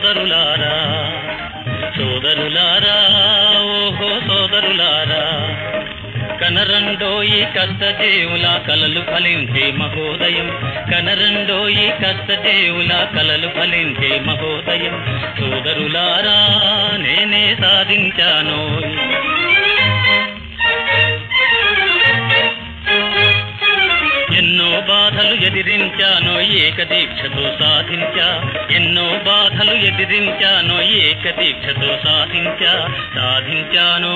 సోదరులారా సోదరులారా ఓహో సోదరులారా కనరండోయి కష్టజీవుల కలలు ఫలించే మహోదయం కనరండోయి కష్టజీవుల కలలు ఫలించే మహోదయం సోదరులారా నేనే సాధించాను ఎన్నో బాధలు ఎదిరించానో ఏకదీక్షతో సాధించా ఎన్నో బాధలు ఎదిరించానో ఏకదీక్షతో సాధించా సాధించాను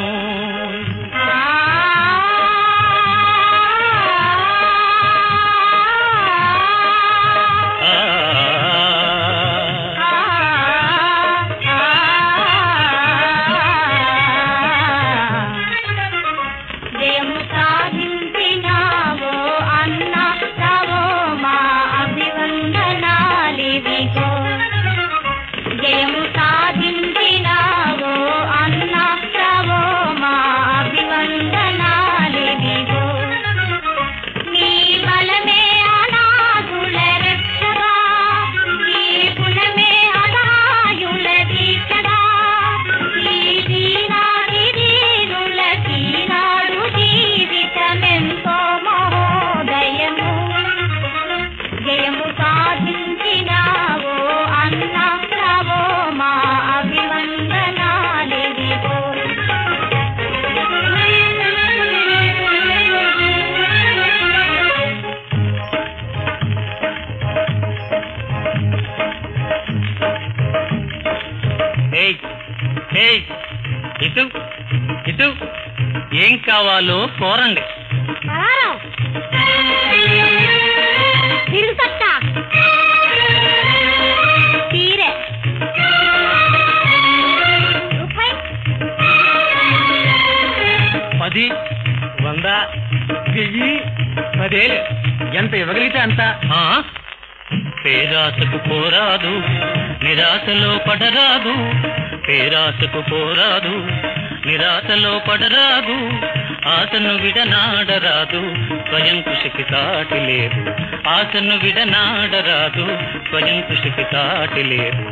ఆ జయము సాధించినావో అన్న తవో మా అభివందనాలివిగో జయము సాధించినావో అన్న తవో మా అభివందనాలివిగో నీ బలమే అనాథుల రక్షగా నీ గుణమే అనాయుల దీక్షగా ఈ దీనాది దీనులకి నాడు జీవితమెంతో మహోదయము జయము సాధించినావో అన్న ప్రభో మా అభివందనాలివిగో ఏయ్ ఏయ్ ఇటు ఇటు ఏం కావాలో కోరండి పరారావు. తిరుసట్ట. చీరె. రూపాయి. పది వంద వెయ్యి పదేలు ఎంత ఇవ్వగలిగితే అంత పేరాసకు పోరాదు నిరాశలో పడరాదు పేరాసకు పోరాదు నిరాశలో పడరాదు ఆశను విడనాడరాదు స్వయం కృషికి సాటి లేదు ఆశను విడనాడరాదు స్వయం కృషికి సాటి లేదు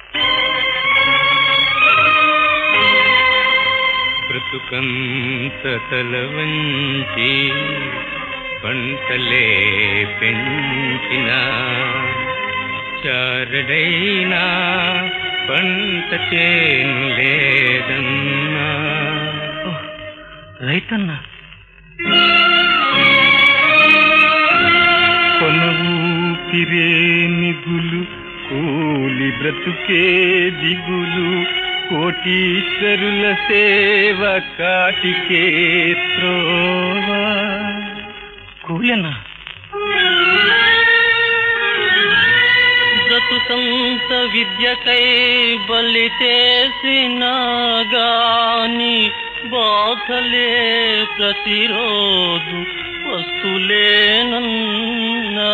బ్రతుకంత తల వంచి పంటలే పెంచిన చారడైనా పంట చేను లేదన్నా రైతన్నా కొనువుకిరే నిధులు కూలి బ్రతుకే దిగులు కోటీశ్వరుల సేవ కాటికే త్రోవా కూలెనా బ్రతుకంత విద్యకై బలి చేసిన గాని బాధలే ప్రతిరోజు వస్తులేనన్నా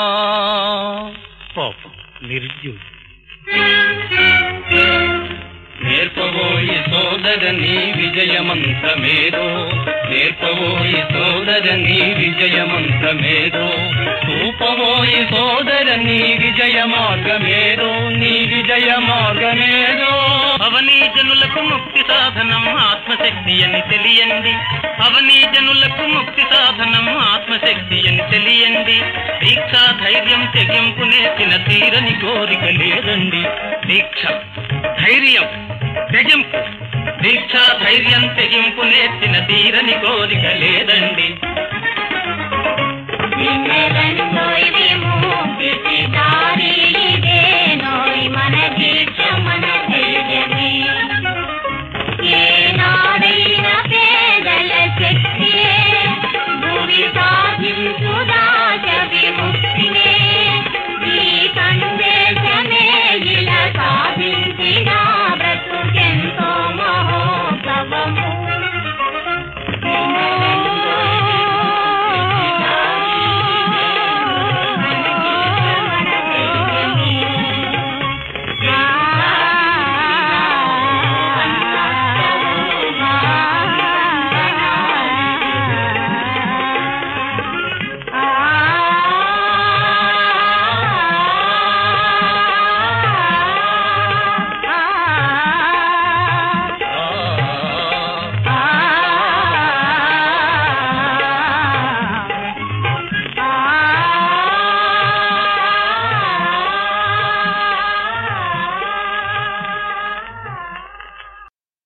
పాపం నిరుద్యోగి నేర్పబోయి సోదరని విజయమంతమేదో నేర్పబోయి సోదరని విజయమంతమేదో చూపబోయి సోదరని విజయ మార్గమేదో నీ విజయ మార్గమేదో అవనీ జనులకు ముక్తి సాధనం ఆత్మశక్తి అని తెలియండి అవనీ జనులకు ముక్తి సాధనం ఆత్మశక్తి అని తెలియండి దీక్ష ధైర్యం తెగింపు నేర్చిన తీరని కోరిక లేదండి దీక్ష ధైర్యం తెగింపు దీక్ష ధైర్యం తెగింపు నేర్చిన తీరని కోరిక లేదండి నిన్నెలని